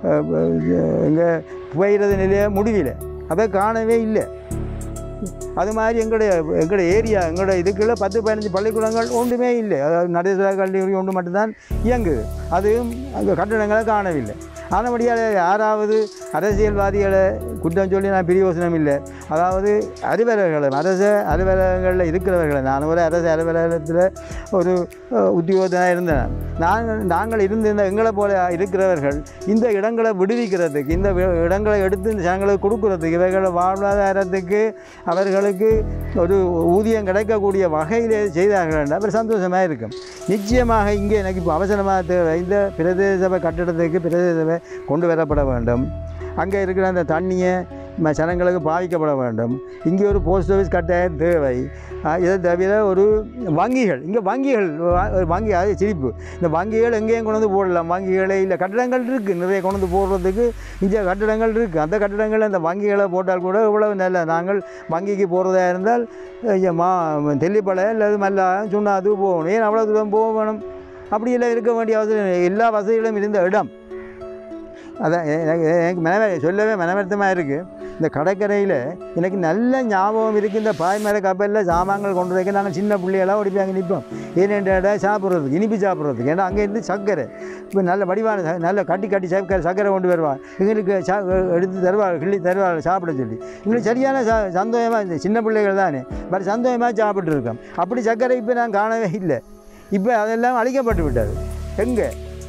இங்கே புகையிறது நிலைய முடிவில் அதை காணவே இல்லை அது மாதிரி எங்களுடைய எங்களுடைய ஏரியா எங்களுடைய இதுக்குள்ள பத்து பதினஞ்சு பள்ளிக்கூடங்கள் ஒன்றுமே இல்லை அதாவது நடேச கல்லூரி ஒன்று மட்டும்தான் இயங்குது அதுவும் அங்கே கட்டடங்களை காணவில்லை ஆனபடியால் யாராவது அரசியல்வாதிகளை குற்றம் சொல்லி நான் பிரியோசனம் இல்லை அதாவது அலுவலர்களை அரச அலுவலகங்களில் இருக்கிறவர்களை நான் ஒரு அரசு அலுவலகத்தில் ஒரு அஹ், உத்தியோகத்தனாக இருந்தேன் நாங்கள் நாங்கள் இருந்திருந்த எங்களை போல இருக்கிறவர்கள் இந்த இடங்களை விடுவிக்கிறதுக்கு இந்த வி- இடங்களை எடுத்து இந்த ஜனங்களுக்கு கொடுக்கறதுக்கு இவர்கள் வாழ்வாதாரத்துக்கு அவர்களுக்கு ஒரு ஊதியம் கிடைக்கக்கூடிய வகையில் செய்தார்கள் என்றால் அப்புறம் சந்தோஷமாக இருக்கும் நிச்சயமாக இங்கே எனக்கு இப்போ அவசரமாக தேவை இந்த பிரதேச சபை கட்டிடத்துக்கு பிரதேச சபை கொண்டு வரப்பட வேண்டும் அங்கே இருக்கிற அந்த தண்ணியை ம- ஜனங்களுக்கு பாவிக்கப்பட வேண்டும் இங்கே ஒரு போஸ்ட் ஆஃபீஸ் கட்டாயம் தேவை ஆ, இதை தவிர ஒரு வங்கிகள் இங்கே வங்கிகள் வ- ஒரு வங்கி அது சிரிப்பு இந்த வங்கிகள் எங்கேயும் கொண்டு வந்து போடலாம் வங்கிகளே இல்லை கட்டடங்கள் இருக்குது நிறைய கொண்டு வந்து போடுறதுக்கு இங்கே கட்டடங்கள் இருக்குது அந்த கட்டடங்கள் அந்த வங்கிகளை போட்டால் கூட இவ்வளவு நல்ல நாங்கள் வங்கிக்கு போகிறதா இருந்தால் ஐயா, மா தெல்லிப்பளை அல்லது மல்லா சொன்னா அது போகணும் ஏன் அவ்வளோ தூரம் போக வேணும் அப்படி எல்லாம் இருக்க வேண்டிய அவசியம் இல்லை. எல்லா வசதிகளும் இருந்த இடம் அதான் எ- எனக்கு எனக்கு மனவ சொல்லவே மனவருத்தமாக இருக்குது இந்த கடற்கரையில் எனக்கு நல்ல ஞாபகம் இருக்குது இந்த பாய்மர கப்பலில் சாமான்கள் கொண்டு வைக்க நாங்கள் சின்ன பிள்ளையெல்லாம் ஓடி போய் அங்கே நிற்போம் ஏனென்றா சாப்பிட்றதுக்கு இனிப்பு சாப்பிட்றதுக்கு ஏன்னா அங்கே இருந்து சர்க்கரை இப்போ நல்ல வடிவான ச- நல்ல கட்டி கட்டி சர்க்கரை சர்க்கரை கொண்டு வருவார் எங்களுக்கு சா எடுத்து தருவார் கிள்ளி தருவார் சாப்பிட சொல்லி எங்களுக்கு சரியான ச சந்தோஷமாக இருந்துச்சு சின்ன பிள்ளைகள் தானே பட் சந்தோஷமாக சாப்பிட்டு இருக்கோம் அப்படி சர்க்கரை இப்போ நான் காணவே இல்லை இப்போ அதெல்லாம் அழிக்கப்பட்டு விட்டது எங்கே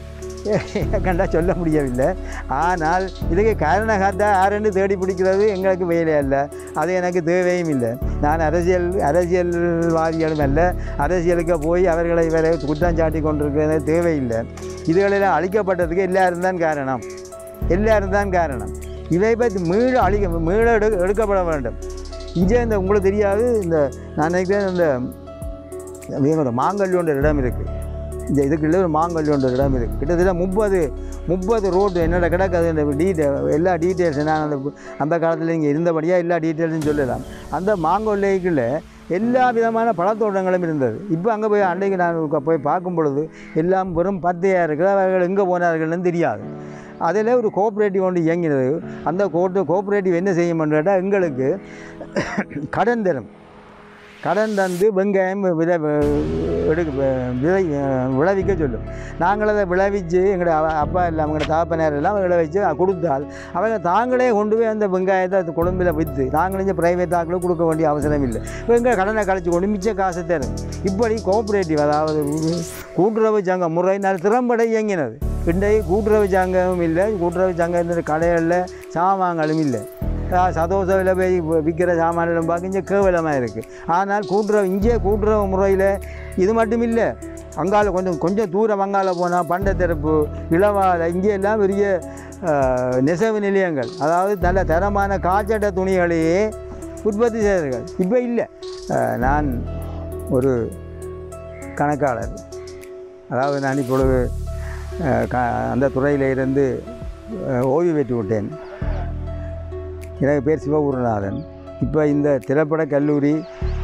கண்டா சொல்ல முடியவில்லை ஆனால் இதுக்கு காரணகாத்தா யாருன்னு தேடி பிடிக்கிறது எங்களுக்கு வேலை அல்ல அது எனக்கு தேவையும் இல்லை நான் அரசியல் அரசியல்வாதிகளும் அல்ல அரசியலுக்கு போய் அவர்களை இவரை குற்றம் சாட்டி கொண்டிருக்கிறது தேவையில்லை இதுகளெல்லாம் அழிக்கப்பட்டதுக்கு எல்லாரும் தான் காரணம் எல்லாரும் தான் காரணம் இவை பற்றி மீள அழிக்க மீள எடு எடுக்கப்பட வேண்டும் இங்கே இந்த உங்களுக்கு தெரியாது இந்த நான் நினைக்கிறேன் இந்த எங்களோட மாங்கல்யோன்ற இடம் இருக்குது இந்த இதுக்குள்ள ஒரு மாங்கல்யோன்ற இடம் இருக்குது கிட்டத்தட்ட முப்பது முப்பது ரோடு என்னோட கிடக்காது இந்த டீட்டெயில் எல்லா டீட்டெயில்ஸ் நான் அந்த அந்த காலத்தில் இங்கே இருந்தபடியாக எல்லா டீட்டெயில்ஸும் சொல்லலாம் அந்த மாங்கொல்லைக்குள்ள எல்லா விதமான பழத்தோட்டங்களும் இருந்தது இப்போ அங்கே போய் அன்றைக்கு நான் க- போய் பார்க்கும் பொழுது எல்லாம் வெறும் பத்தையாக இருக்குது அவர்கள் எங்கே போனார்கள்னு தெரியாது அதில் ஒரு கோஆப்ரேட்டிவ் ஒன்று இயங்கினது அந்த கோட்டு கோஆப்ரேட்டிவ் என்ன செய்யும்னு எங்களுக்கு கடன் தரும் கடன் தந்து வெங்காயம் விதை எடுக்க விதை விளைவிக்க சொல்லும் நாங்கள் அதை விளைவிச்சு எங்களோட அவ- அப்பா இல்லை அவங்களோட தாப்பனார் எல்லாம் விளைவிச்சு கொடுத்தால் அவங்க தாங்களே கொண்டு போய் அந்த வெங்காயத்தை அது கொழும்பில் விற்று நாங்கள் இங்கே ப்ரைவேட் ஆக்களும் கொடுக்க வேண்டிய அவசரம் இல்லை இப்போ எங்கள் கடனை கழிச்சு கொண்டு மிச்ச காசை தரும் இப்படி கோஆப்ரேட்டிவ் அதாவது கூட்டுறவு சங்கம் முறை நான் திறம்பட இயங்கினது இன்றைக்கு கூட்டுறவு சங்கமும் இல்லை கூட்டுறவு சங்கம் கடைகளில் சாமான்களும் இல்லை அஹ் சதோசவில் போய் வி- விற்கிற சாமான்களும் பார்க்க இங்கே கேவலமாக இருக்குது ஆனால் கூட்டுறவு இங்கே கூட்டுறவு முறையில் இது மட்டும் இல்லை அங்கால கொஞ்சம் கொஞ்சம் தூரம் அங்கால போனால் பண்டத்தரப்பு இளவாலை இங்கே எல்லாம் பெரிய அஹ், நெசவு நிலையங்கள் அதாவது நல்ல தரமான காய்ச்சட்ட துணிகளையே உற்பத்தி செய்தார்கள் இப்போ இல்லை அஹ், நான் ஒரு கணக்காளர் அதாவது நான் இப்பொழுது அஹ், க அந்த துறையில் இருந்து அஹ், ஓய்வு பெற்று விட்டேன் எனக்கு பேர் சிவகுருநாதன் இப்போ இந்த திரைப்பட கல்லூரி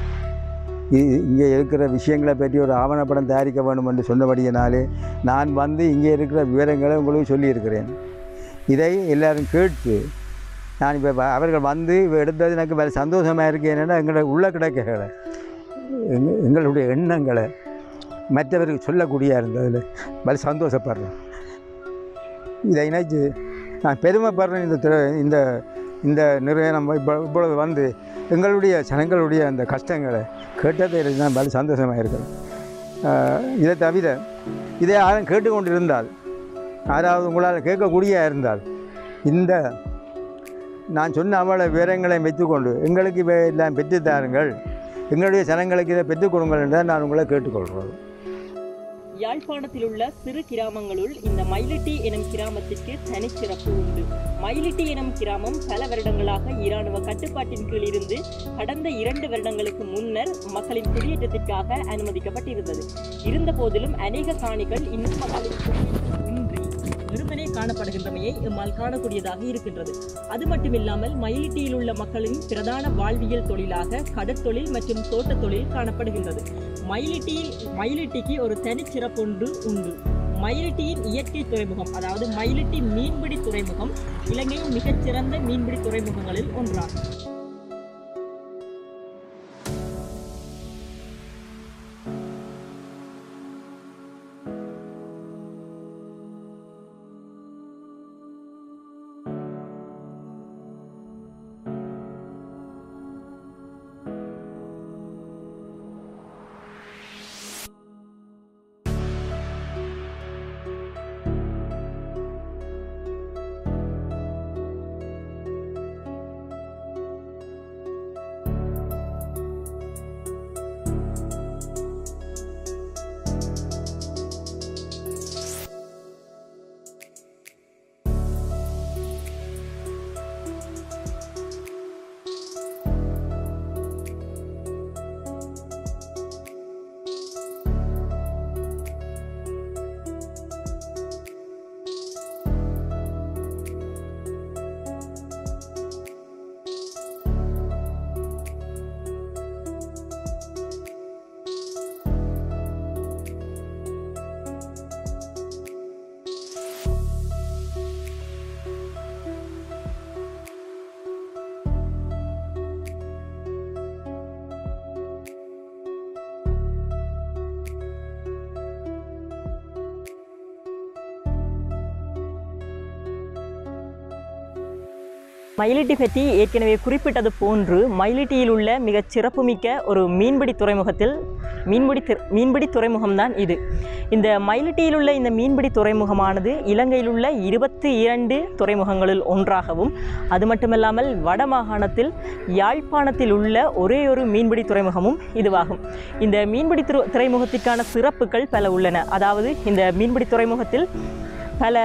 இ- இங்கே இருக்கிற விஷயங்களை பற்றி ஒரு ஆவணப்படம் தயாரிக்க வேண்டும் என்று சொன்னபடியினாலே நான் வந்து இங்கே இருக்கிற விவரங்களை உங்களுக்கு சொல்லியிருக்கிறேன் இதை எல்லாரும் கேட்டு நான் இப்போ அவர்கள் வந்து இவ எடுத்தது எனக்கு வேறு சந்தோஷமாக இருக்கு என்னென்னா எங்களோட உள்ள கிடக்கைகளை எங்க எங்களுடைய எண்ணங்களை மற்றவருக்கு சொல்லக்கூடிய இருந்ததில் வேறு சந்தோஷப்படுறேன் இதை இணைச்சு நான் பெருமைப்படுறேன் இந்த திரு இந்த இந்த நிறுவனம் இப்போ இப்பொழுது வந்து எங்களுடைய ஜனங்களுடைய அந்த கஷ்டங்களை கேட்டதை நான் பல சந்தோஷமாக இருக்கிறேன் ஆஹ் இதை தவிர இதை யாரும் கேட்டுக்கொண்டிருந்தால் யாராவது உங்களால் கேட்கக்கூடிய இருந்தால் இந்த நான் சொன்ன அவ்வளோ விவரங்களை வைத்துக்கொண்டு எங்களுக்கு இவை எல்லாம் பெற்றுத் தாருங்கள் எங்களுடைய ஜனங்களுக்கு இதை பெற்றுக் கொடுங்கள் என்று தான் நான் உங்களை கேட்டுக்கொள்கிறேன் யாழ்ப்பாணத்தில் உள்ள சிறு கிராமங்களுள் இந்த மயிலிட்டி எனும் கிராமத்திற்கு தனிச்சிறப்பு உண்டு மயிலிட்டி எனும் கிராமம் பல வருடங்களாக இராணுவ கட்டுப்பாட்டின் கீழ் இருந்து கடந்த இரண்டு வருடங்களுக்கு முன்னர் மக்களின் குடியேற்றத்திற்காக அனுமதிக்கப்பட்டிருந்தது இருந்த போதிலும் அநேக காணிகள் இன்னும் மக்களின் குடியேற்றம் இன்றி வெறுமனே காணப்படுகின்றமையை எம்மால் காணக்கூடியதாக இருக்கின்றது அது மட்டுமில்லாமல் மயிலிட்டியில் உள்ள மக்களின் பிரதான வாழ்வியல் தொழிலாக கடற்தொழில் மற்றும் தோட்டத் தொழில் காணப்படுகின்றது மயிலிட்டியில் மயிலிட்டிக்கு ஒரு தனிச்சிறப்பொன்று உண்டு மயிலிட்டியின் இயற்கை துறைமுகம் அதாவது மயிலிட்டி மீன்பிடி துறைமுகம் இலங்கையின் மிகச்சிறந்த மீன்பிடி துறைமுகங்களில் ஒன்றாகும் மயிலிட்டி பற்றி ஏற்கனவே குறிப்பிட்டது போன்று மயிலிட்டியில் உள்ள மிகச் சிறப்புமிக்க ஒரு மீன்பிடி துறைமுகத்தில் மீன்பிடி தி- மீன்பிடி துறைமுகம்தான் இது இந்த மயிலிட்டியில் உள்ள இந்த மீன்பிடி துறைமுகமானது இலங்கையில் உள்ள இருபத்தி இரண்டு துறைமுகங்களில் ஒன்றாகவும் அது மட்டுமல்லாமல் வடமாகாணத்தில் யாழ்ப்பாணத்தில் உள்ள ஒரே ஒரு மீன்பிடி துறைமுகமும் இதுவாகும் இந்த மீன்பிடி துறை துறைமுகத்திற்கான சிறப்புகள் பல உள்ளன அதாவது இந்த மீன்பிடி துறைமுகத்தில் பல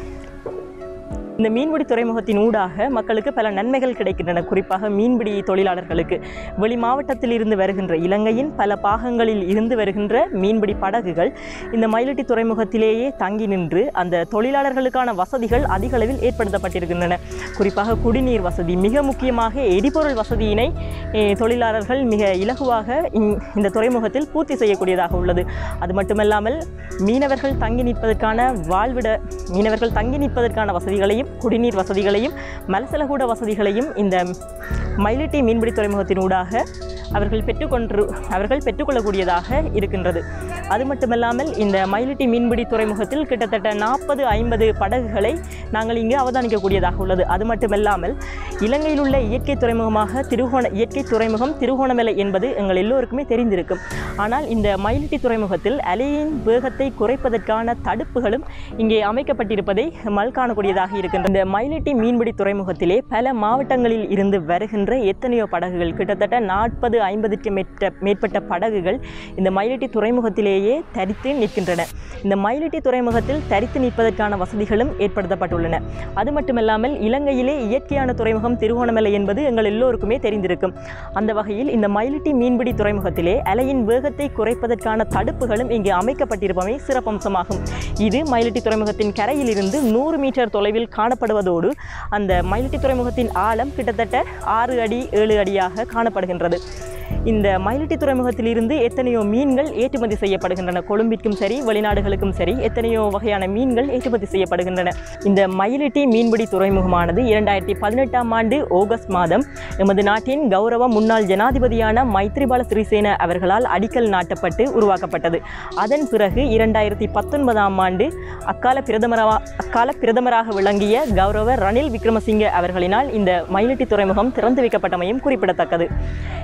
இந்த மீன்பிடி துறைமுகத்தின் ஊடாக மக்களுக்கு பல நன்மைகள் கிடைக்கின்றன குறிப்பாக மீன்பிடி தொழிலாளர்களுக்கு வெளி மாவட்டத்தில் இருந்து வருகின்ற இலங்கையின் பல பாகங்களில் இருந்து வருகின்ற மீன்பிடி படகுகள் இந்த மயிலிட்டி துறைமுகத்திலேயே தங்கி நின்று அந்த தொழிலாளர்களுக்கான வசதிகள் அதிக அளவில் ஏற்படுத்தப்பட்டிருக்கின்றன குறிப்பாக குடிநீர் வசதி மிக முக்கியமாக எரிபொருள் வசதியினை eh, தொழிலாளர்கள் மிக இலகுவாக இந்- இந்த துறைமுகத்தில் பூர்த்தி செய்யக்கூடியதாக உள்ளது அது மட்டுமல்லாமல் மீனவர்கள் தங்கி நிற்பதற்கான வாழ்விட மீனவர்கள் தங்கி நிற்பதற்கான வசதிகளையும் குடிநீர் வசதிகளையும் மலசலகூட வசதிகளையும் இந்த மயிலிட்டி மீன்பிடி துறைமுகத்தின் ஊடாக அவர்கள் பெற்றுக்கொண்டு அவர்கள் பெற்றுக்கொள்ளக்கூடியதாக இருக்கின்றது அது மட்டுமல்லாமல் இந்த மயிலிட்டி மீன்பிடி துறைமுகத்தில் கிட்டத்தட்ட நாற்பது ஐம்பது படகுகளை நாங்கள் இங்கு அவதானிக்கக்கூடியதாக உள்ளது அது மட்டுமல்லாமல் இலங்கையில் உள்ள இயற்கை துறைமுகமாக திருகோண இயற்கை துறைமுகம் திருகோணமலை என்பது எங்கள் எல்லோருக்குமே தெரிந்திருக்கும் ஆனால் இந்த மயிலிட்டி துறைமுகத்தில் அலையின் வேகத்தை குறைப்பதற்கான தடுப்புகளும் இங்கே அமைக்கப்பட்டிருப்பதை மல் காணக்கூடியதாக இருக்கின்ற இந்த மயிலிட்டி மீன்பிடி துறைமுகத்திலே பல மாவட்டங்களில் இருந்து வருகின்ற எத்தனையோ படகுகள் கிட்டத்தட்ட நாற்பது ஐம்பதுக்கு மேற்ற மேற்பட்ட படகுகள் இந்த மயிலிட்டி துறைமுகத்திலேயே தரித்து நிற்கின்றன இந்த மயிலிட்டி துறைமுகத்தில் தரித்து நிற்பதற்கான வசதிகளும் ஏற்படுத்தப்பட்டுள்ளன அது மட்டுமல்லாமல் இலங்கையிலே இயற்கையான துறைமுகம் திருகோணமலை என்பது எங்கள் எல்லோருக்குமே தெரிந்திருக்கும் அந்த வகையில் இந்த மயிலிட்டி மீன்பிடி துறைமுகத்திலே அலையின் வேகத்தை குறைப்பதற்கான தடுப்புகளும் இங்கே அமைக்கப்பட்டிருப்பவை சிறப்பம்சமாகும் இது மயிலிட்டி துறைமுகத்தின் கரையிலிருந்து நூறு மீட்டர் தொலைவில் காணப்படுவதோடு அந்த மயிலிட்டி துறைமுகத்தின் ஆழம் கிட்டத்தட்ட ஆறு அடி ஏழு அடியாக காணப்படுகின்றது இந்த மயிலிட்டி துறைமுகத்திலிருந்து எத்தனையோ மீன்கள் ஏற்றுமதி செய்யப்படுகின்றன கொழும்பிற்கும் சரி வெளிநாடுகளுக்கும் சரி எத்தனையோ வகையான மீன்கள் ஏற்றுமதி செய்யப்படுகின்றன இந்த மயிலிட்டி மீன்பிடி துறைமுகமானது இரண்டாயிரத்தி பதினெட்டாம் ஆண்டு ஆகஸ்ட் மாதம் எமது நாட்டின் கௌரவ முன்னாள் ஜனாதிபதியான மைத்ரிபால சிறிசேன அவர்களால் அடிக்கல் நாட்டப்பட்டு உருவாக்கப்பட்டது அதன் பிறகு இரண்டாயிரத்தி பத்தொன்பதாம் ஆண்டு அக்கால பிரதமரா அக்கால பிரதமராக விளங்கிய கௌரவ ரணில் விக்ரமசிங்க அவர்களினால் இந்த மயிலிட்டி துறைமுகம் திறந்து வைக்கப்பட்டமையும் குறிப்பிடத்தக்கது இன்றைய நிக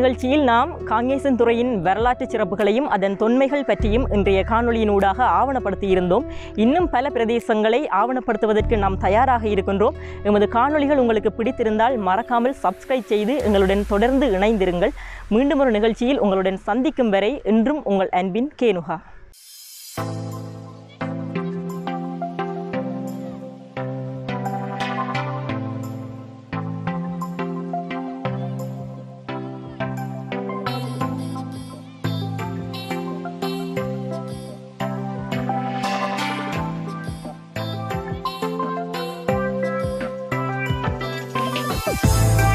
நிகழ்ச்சியில் நாம் காங்கேசன் துறையின் வரலாற்று சிறப்புகளையும் அதன் தொன்மைகள் பற்றியும் இன்றைய காணொளியினூடாக ஆவணப்படுத்தி இருந்தோம் இன்னும் பல பிரதேசங்களை ஆவணப்படுத்துவதற்கு நாம் தயாராக இருக்கின்றோம் எமது காணொளிகள் உங்களுக்கு பிடித்திருந்தால் மறக்காமல் சப்ஸ்கிரைப் செய்து எங்களுடன் தொடர்ந்து இணைந்திருங்கள் மீண்டும் ஒரு நிகழ்ச்சியில் உங்களுடன் சந்திக்கும் வரை இன்றும் உங்கள் அன்பின் கேனுகா Thank